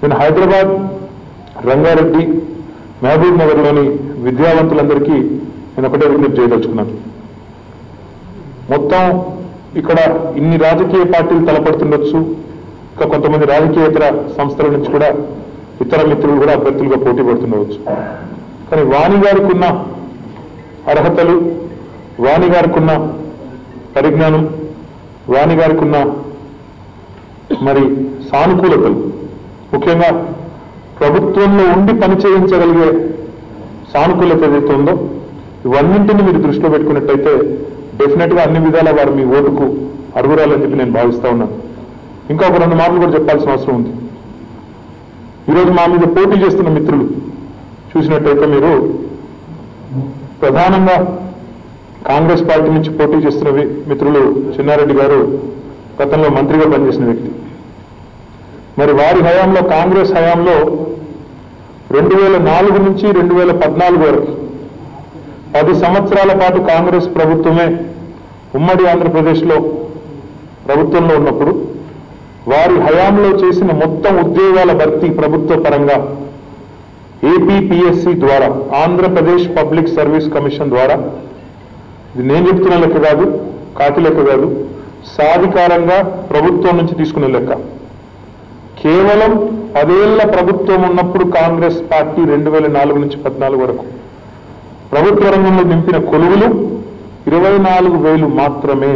నేను హైదరాబాద్ రంగారెడ్డి మహబూబ్ నగర్లోని విద్యావంతులందరికీ నేను ఒకటే విజ్ఞప్తి చేయదలుచుకున్నాను మొత్తం ఇక్కడ ఇన్ని రాజకీయ పార్టీలు తలపడుతుండొచ్చు ఇంకా కొంతమంది రాజకీయేతర సంస్థల నుంచి కూడా ఇతర మిత్రులు కూడా అభ్యర్థులుగా పోటీ పడుతుండవచ్చు కానీ వాణి గారికి ఉన్న అర్హతలు వాణి గారికి ఉన్న పరిజ్ఞానం వాణి గారికి ఉన్న మరి సానుకూలతలు ముఖ్యంగా ప్రభుత్వంలో ఉండి పని చేయించగలిగే సానుకూలత ఏదైతే ఉందో ఇవన్నింటిని మీరు దృష్టిలో పెట్టుకున్నట్టయితే డెఫినెట్ గా అన్ని విధాల వారు మీ ఓటుకు అర్హురాలని చెప్పి నేను భావిస్తా ఉన్నాను ఇంకా ఒక రెండు మాటలు కూడా చెప్పాల్సిన అవసరం ఉంది ఈరోజు మా మీద పోటీ చేస్తున్న మిత్రులు చూసినట్టయితే మీరు ప్రధానంగా కాంగ్రెస్ పార్టీ నుంచి పోటీ చేస్తున్న వి- మిత్రులు చిన్నారెడ్డి గారు గతంలో మంత్రిగా పనిచేసిన వ్యక్తి మరి వారి హయాంలో కాంగ్రెస్ హయాంలో రెండు వేల నాలుగు నుంచి రెండు వేల పద్నాలుగు వరకు పది సంవత్సరాల పాటు కాంగ్రెస్ ప్రభుత్వమే ఉమ్మడి ఆంధ్రప్రదేశ్లో ప్రభుత్వంలో ఉన్నప్పుడు వారి హయాంలో చేసిన మొత్తం ఉద్యోగాల భర్తీ ప్రభుత్వ పరంగా ఏపీపీఎస్సి ద్వారా ఆంధ్రప్రదేశ్ పబ్లిక్ సర్వీస్ కమిషన్ ద్వారా ఇది నేను చెప్తున్న లెక్క కాదు కాకి లెక్క కాదు సాధికారంగా ప్రభుత్వం నుంచి తీసుకునే లెక్క కేవలం పదేళ్ల ప్రభుత్వం ఉన్నప్పుడు కాంగ్రెస్ పార్టీ రెండు వేల నాలుగు నుంచి పద్నాలుగు వరకు ప్రభుత్వ రంగంలో నింపిన కొలువులు ఇరవై నాలుగు వేలు మాత్రమే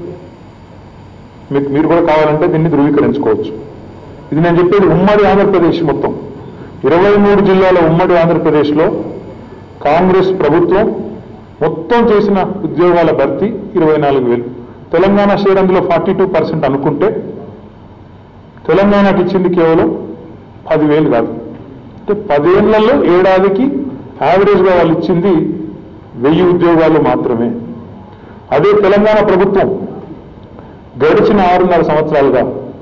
మీకు మీరు కూడా కావాలంటే దీన్ని ధృవీకరించుకోవచ్చు ఇది నేను చెప్పేది ఉమ్మడి ఆంధ్రప్రదేశ్ మొత్తం ఇరవై మూడు జిల్లాల ఉమ్మడి ఆంధ్రప్రదేశ్లో కాంగ్రెస్ ప్రభుత్వం మొత్తం చేసిన ఉద్యోగాల భర్తీ ఇరవై నాలుగు వేలు తెలంగాణ షేర్ అందులో ఫార్టీ టూ పర్సెంట్ అనుకుంటే తెలంగాణకి ఇచ్చింది కేవలం పదివేలు కాదు అంటే పదేళ్లలో ఏడాదికి యావరేజ్గా వాళ్ళు ఇచ్చింది వెయ్యి ఉద్యోగాలు మాత్రమే అదే తెలంగాణ ప్రభుత్వం గడిచిన ఆరున్నర సంవత్సరాలుగా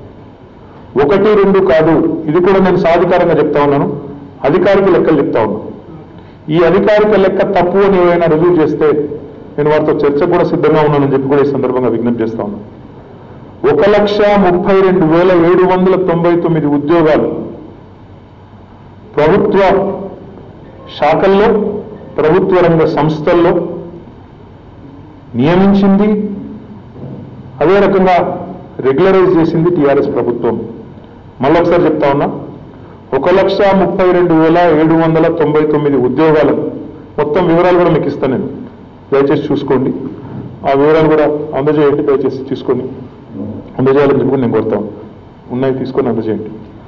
ఒకటి రెండు కాదు ఇది కూడా నేను సాధికారంగా చెప్తా ఉన్నాను అధికారిక లెక్కలు చెప్తా ఉన్నాను ఈ అధికారిక లెక్క తప్పు అని ఏమైనా రుజువు చేస్తే నేను వారితో చర్చ కూడా సిద్ధంగా ఉన్నానని చెప్పి కూడా ఈ సందర్భంగా విజ్ఞప్తి చేస్తా ఉన్నాను ఒక లక్ష ముప్పై రెండు వేల ఏడు వందల తొంభై తొమ్మిది ఉద్యోగాలు ప్రభుత్వ శాఖల్లో ప్రభుత్వ రంగ సంస్థల్లో నియమించింది అదే రకంగా రెగ్యులరైజ్ చేసింది టీఆర్ఎస్ ప్రభుత్వం మళ్ళొకసారి చెప్తా ఉన్నా ఒక లక్ష ముప్పై రెండు వేల ఏడు వందల తొంభై తొమ్మిది ఉద్యోగాలు మొత్తం వివరాలు కూడా మీకు ఇస్తాను నేను దయచేసి చూసుకోండి ఆ వివరాలు కూడా అందజేయండి దయచేసి చూసుకోండి అందజేయాలని చెప్పి నేను కోరుతాను ఉన్నాయి తీసుకొని అందజేయండి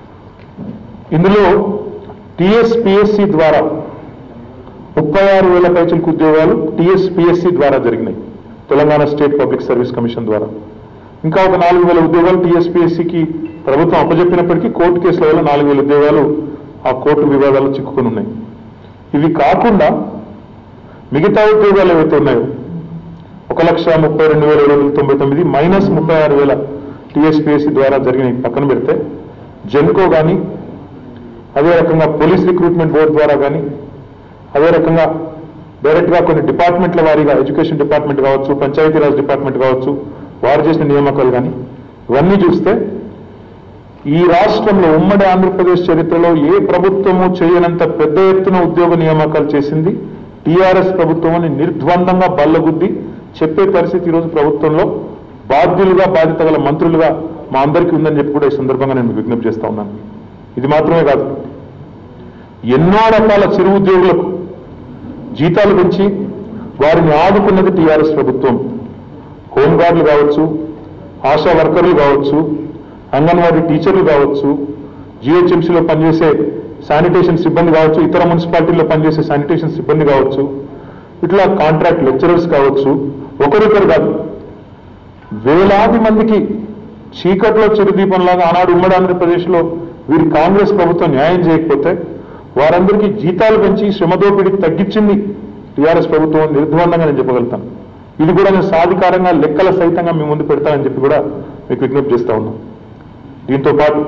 ఇందులో టిఎస్పిఎస్సి ద్వారా ముప్పై ఆరు వేల పైచలకు ఉద్యోగాలు టిఎస్పిఎస్సి ద్వారా జరిగినాయి Telangana state public service commission ద్వారా ఇంకా ఒక నాలుగు వేల ఉద్యోగాలు టీఎస్పీఎస్సికి ప్రభుత్వం అప్పచెప్పినప్పటికీ కోర్టు కేసుల వల్ల నాలుగు వేల ఉద్యోగాలు ఆ కోర్టు వివాదాలు చిక్కుకొని ఉన్నాయి ఇవి కాకుండా మిగతా ఉద్యోగాలు ఏవైతే ఉన్నాయో ఒక లక్ష ముప్పై రెండు వేల ఏడు వందల తొంభై తొమ్మిది మైనస్ ముప్పై ఆరు వేల టీఎస్పీఎస్సీ ద్వారా జరిగిన పక్కన పెడితే జెన్కో కానీ అదే రకంగా పోలీస్ రిక్రూట్మెంట్ బోర్డు ద్వారా కానీ అదే రకంగా డైరెక్ట్గా కొన్ని డిపార్ట్మెంట్ల వారీగా ఎడ్యుకేషన్ డిపార్ట్మెంట్ కావచ్చు పంచాయతీరాజ్ డిపార్ట్మెంట్ కావచ్చు వారు చేసిన నియామకాలు కానీ ఇవన్నీ చూస్తే ఈ రాష్ట్రంలో ఉమ్మడి ఆంధ్రప్రదేశ్ చరిత్రలో ఏ ప్రభుత్వము చేయనంత పెద్ద ఎత్తున ఉద్యోగ నియామకాలు చేసింది టీఆర్ఎస్ ప్రభుత్వం అని నిర్ద్వందంగా బల్లగుద్ది చెప్పే పరిస్థితి ఈరోజు ప్రభుత్వంలో బాధ్యులుగా బాధ్యత గల మంత్రులుగా మా అందరికీ ఉందని చెప్పి కూడా ఈ సందర్భంగా నేను మీకు విజ్ఞప్తి చేస్తా ఉన్నాను ఇది మాత్రమే కాదు ఎన్నో రకాల చిరు ఉద్యోగులకు జీతాలు పెంచి వారిని ఆదుకున్నది టీఆర్ఎస్ ప్రభుత్వం హోంగార్డులు కావచ్చు ఆశా వర్కర్లు కావచ్చు అంగన్వాడీ టీచర్లు కావచ్చు జిహెచ్ఎంసీలో పనిచేసే శానిటేషన్ సిబ్బంది కావచ్చు ఇతర మున్సిపాలిటీల్లో పనిచేసే శానిటేషన్ సిబ్బంది కావచ్చు ఇట్లా కాంట్రాక్ట్ లెక్చరర్స్ కావచ్చు ఒకరిద్దరు కాదు వేలాది మందికి చీకట్లో చిరుదీపంలాగా ఆనాడు ఉమ్మడి ఆంధ్రప్రదేశ్లో వీరి కాంగ్రెస్ ప్రభుత్వం న్యాయం చేయకపోతే వారందరికీ జీతాలు పెంచి శ్రమదోపిడికి తగ్గించింది టీఆర్ఎస్ ప్రభుత్వం నిర్ద్వందంగా నేను చెప్పగలుగుతాను ఇది కూడా నేను సాధికారంగా లెక్కల సహితంగా మీ ముందు పెడతానని చెప్పి కూడా మీకు విజ్ఞప్తి చేస్తా ఉన్నాం దీంతో పాటు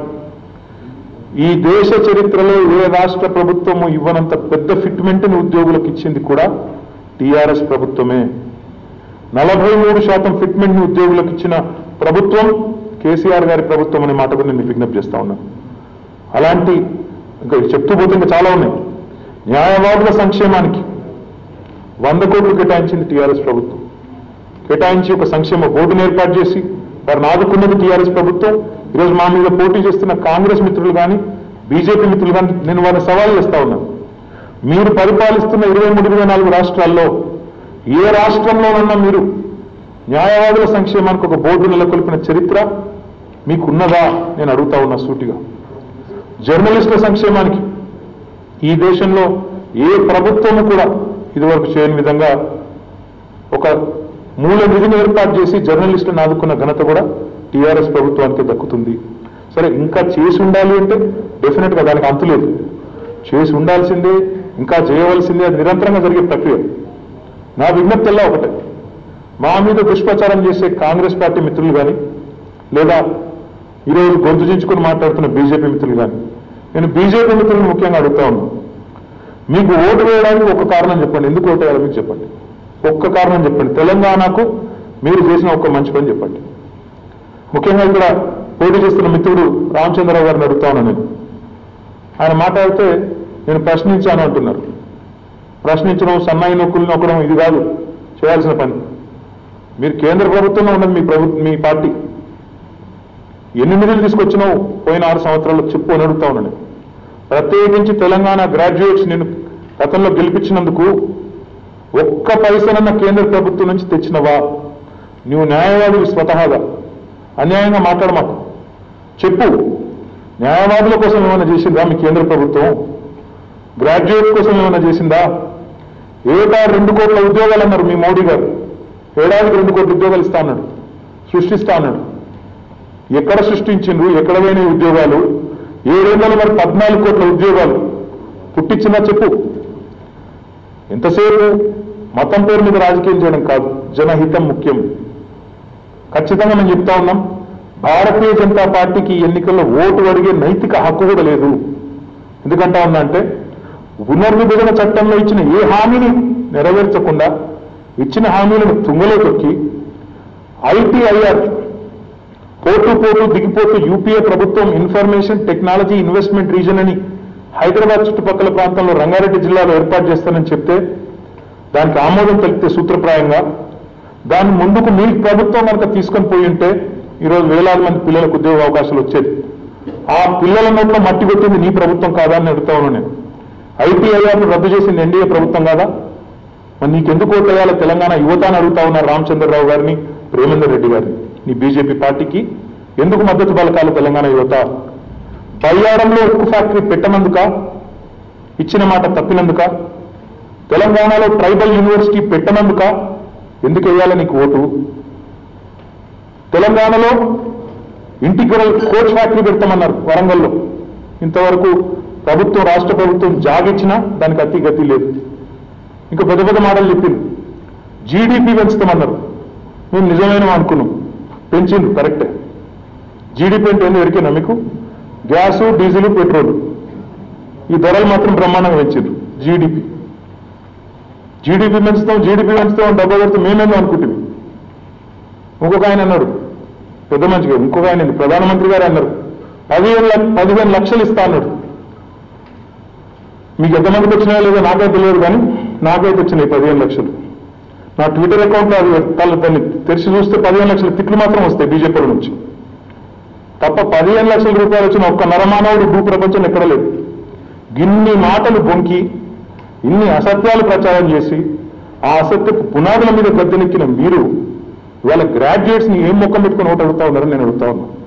ఈ దేశ చరిత్రలో ఏ రాష్ట్ర ప్రభుత్వము ఇవ్వనంత పెద్ద ఫిట్మెంట్ని ఉద్యోగులకు ఇచ్చింది కూడా టీఆర్ఎస్ ప్రభుత్వమే నలభై మూడు శాతం ఫిట్మెంట్ని ఉద్యోగులకు ఇచ్చిన ప్రభుత్వం కేసీఆర్ గారి ప్రభుత్వం అనే మాట కూడా నేను మీకు విజ్ఞప్తి చేస్తా ఉన్నాను అలాంటి ఇంకా చెప్తూ పోతే ఇంకా చాలా ఉన్నాయి న్యాయవాదుల సంక్షేమానికి వంద కోట్లు కేటాయించింది టీఆర్ఎస్ ప్రభుత్వం కేటాయించి ఒక సంక్షేమ బోర్డును ఏర్పాటు చేసి వారిని ఆదుకున్నది టీఆర్ఎస్ ప్రభుత్వం ఈరోజు మా మీద పోటీ చేస్తున్న కాంగ్రెస్ మిత్రులు కానీ బీజేపీ మిత్రులు కానీ నేను వారిని సవాల్ చేస్తా ఉన్నాను మీరు పరిపాలిస్తున్న ఇరవై మూడు ఇరవై నాలుగు రాష్ట్రాల్లో ఏ రాష్ట్రంలోనన్నా మీరు న్యాయవాదుల సంక్షేమానికి ఒక బోర్డు నెలకొల్పిన చరిత్ర మీకున్నదా నేను అడుగుతా ఉన్నా సూటిగా జర్నలిస్టుల సంక్షేమానికి ఈ దేశంలో ఏ ప్రభుత్వము కూడా ఇదివరకు చేయని విధంగా ఒక మూల నిధిని ఏర్పాటు చేసి జర్నలిస్టులను ఆదుకున్న ఘనత కూడా టీఆర్ఎస్ ప్రభుత్వానికి దక్కుతుంది సరే ఇంకా చేసి ఉండాలి అంటే డెఫినెట్ గా దానికి అంతు లేదు చేసి ఉండాల్సిందే ఇంకా చేయవలసిందే అది నిరంతరంగా జరిగే ప్రక్రియ నా విజ్ఞప్తిల్లా ఒకటే మా మీద దుష్ప్రచారం చేసే కాంగ్రెస్ పార్టీ మిత్రులు కానీ లేదా ఈరోజు గొంతు చించుకుని మాట్లాడుతున్న బీజేపీ మిత్రులు కానీ నేను బీజేపీ మిత్రులను ముఖ్యంగా అడుగుతా ఉన్నాను మీకు ఓటు వేయడానికి ఒక కారణం చెప్పండి ఎందుకు ఓటు వేయాలో మీకు చెప్పండి ఒక్క కారణం చెప్పండి తెలంగాణకు మీరు చేసిన ఒక్క మంచి పని చెప్పండి ముఖ్యంగా ఇక్కడ పోటీ చేస్తున్న మిత్రుడు రామచంద్రరావు గారిని అడుగుతా ఉన్నాను నేను ఆయన మాట్లాడితే నేను ప్రశ్నించాను అంటున్నారు ప్రశ్నించడం సన్నాయి నొక్కులు నొక్కడం ఇది కాదు చేయాల్సిన పని మీరు కేంద్ర ప్రభుత్వంలో ఉన్నది మీ ప్రభు మీ పార్టీ ఎన్ని నిధులు తీసుకొచ్చినావు పోయిన ఆరు సంవత్సరాల్లో చెప్పు అని అడుగుతా ఉన్నాను ప్రత్యేకించి తెలంగాణ గ్రాడ్యుయేట్స్ నేను గతంలో గెలిపించినందుకు ఒక్క పైసనన్న కేంద్ర ప్రభుత్వం నుంచి తెచ్చినవా నువ్వు న్యాయవాదివి స్వతహాగా అన్యాయంగా మాట్లాడమాకు చెప్పు న్యాయవాదుల కోసం ఏమైనా చేసిందా మీ కేంద్ర ప్రభుత్వం గ్రాడ్యుయేట్ కోసం ఏమైనా చేసిందా ఏటా రెండు కోట్ల ఉద్యోగాలు అన్నారు మీ మోడీ గారు ఏడాదికి రెండు కోట్ల ఉద్యోగాలు ఇస్తా అన్నాడు సృష్టిస్తా అన్నాడు ఎక్కడ సృష్టించిండ్రు ఎక్కడ పోయిన ఉద్యోగాలు ఏడేళ్ళలో మరి పద్నాలుగు కోట్ల ఉద్యోగాలు పుట్టించిందా చెప్పు ఎంతసేపు మతం పేరు మీద రాజకీయం చేయడం కాదు జనహితం ముఖ్యం ఖచ్చితంగా మేము చెప్తా ఉన్నాం భారతీయ జనతా పార్టీకి ఈ ఎన్నికల్లో ఓటు అడిగే నైతిక హక్కు కూడా లేదు ఎందుకంటా ఉన్నా అంటే పునర్విభజన చట్టంలో ఇచ్చిన ఏ హామీని నెరవేర్చకుండా ఇచ్చిన హామీలను తుంగలో తొక్కి ఐటీఐఆర్ పోటు పోటు దిగిపోతూ యూపీఏ ప్రభుత్వం ఇన్ఫర్మేషన్ టెక్నాలజీ ఇన్వెస్ట్మెంట్ రీజన్ అని హైదరాబాద్ చుట్టుపక్కల ప్రాంతంలో రంగారెడ్డి జిల్లాలో ఏర్పాటు చేస్తానని చెప్తే దానికి ఆమోదం తెలిపితే సూత్రప్రాయంగా దాన్ని ముందుకు మీ ప్రభుత్వం కనుక తీసుకొని పోయి ఉంటే ఈరోజు వేలాది మంది పిల్లలకు ఉద్యోగ అవకాశాలు వచ్చేది ఆ పిల్లల నోట్లో మట్టి కొట్టింది నీ ప్రభుత్వం కాదా అని అడుగుతా ఉన్నాను నేను ఐటీఐఆర్ను రద్దు చేసింది ఎన్డీఏ ప్రభుత్వం కాదా మరి నీకెందుకు ఓటేయాలో తెలంగాణ యువత అని అడుగుతా ఉన్నారు రామచంద్రరావు గారిని ప్రేమేందర్ రెడ్డి గారిని నీ బీజేపీ పార్టీకి ఎందుకు మద్దతు పలకాలి తెలంగాణ యువత బయ్యారంలో ఉక్కు ఫ్యాక్టరీ పెట్టనందుక ఇచ్చిన మాట తప్పినందుక తెలంగాణలో ట్రైబల్ యూనివర్సిటీ పెట్టనందుక ఎందుకు వేయాలి నీకు ఓటు తెలంగాణలో ఇంటిగ్రల్ కోచ్ ఫ్యాక్టరీ పెడతామన్నారు వరంగల్లో ఇంతవరకు ప్రభుత్వం రాష్ట్ర ప్రభుత్వం జాగిచ్చినా దానికి అతి గతి లేదు ఇంకా పెద్ద పెద్ద మాటలు చెప్పింది జీడిపి పెంచుతామన్నారు మేము నిజమైన అనుకున్నాం పెంచిండ్రు కరెక్టే జీడిపి అంటే ఏందో ఎరికేనా మీకు గ్యాసు డీజిల్ పెట్రోల్ ఈ ధరలు మాత్రం బ్రహ్మాండంగా పెంచిండ్రు జీడిపి జీడిపి పెంచుతాం జీడిపి పెంచుతాం అని డబ్బా పెడితే మేమేమో అనుకుంటుంది ఇంకొక ఆయన అన్నాడు పెద్ద మంచిగా ఇంకొక ఆయన ఏంది, ప్రధానమంత్రి గారు అన్నారు పదిహేను లక్ష- పదిహేను లక్షలు ఇస్తా అన్నాడు మీకు ఎంతమందికి వచ్చినాయో లేదో నాకైతే తెలియదు కానీ నాకైతే వచ్చినాయి పదిహేను లక్షలు నా ట్విట్టర్ అకౌంట్లో అది తల- దాన్ని తెరిచి చూస్తే పదిహేను లక్షల తిట్లు మాత్రం వస్తాయి బీజేపీ నుంచి తప్ప పదిహేను లక్షల రూపాయలు వచ్చిన ఒక్క నరమానవుడు భూ ప్రపంచంలో ఎక్కడ లేదు గిన్ని మాటలు బొంకి ఇన్ని అసత్యాలు ప్రచారం చేసి ఆ అసత్యపు పునాదుల మీద గద్దెనెక్కిన మీరు ఇవాళ గ్రాడ్యుయేట్స్ ని ఏం ముఖం పెట్టుకుని ఓటు అడుగుతా ఉన్నారని నేను అడుగుతా ఉన్నా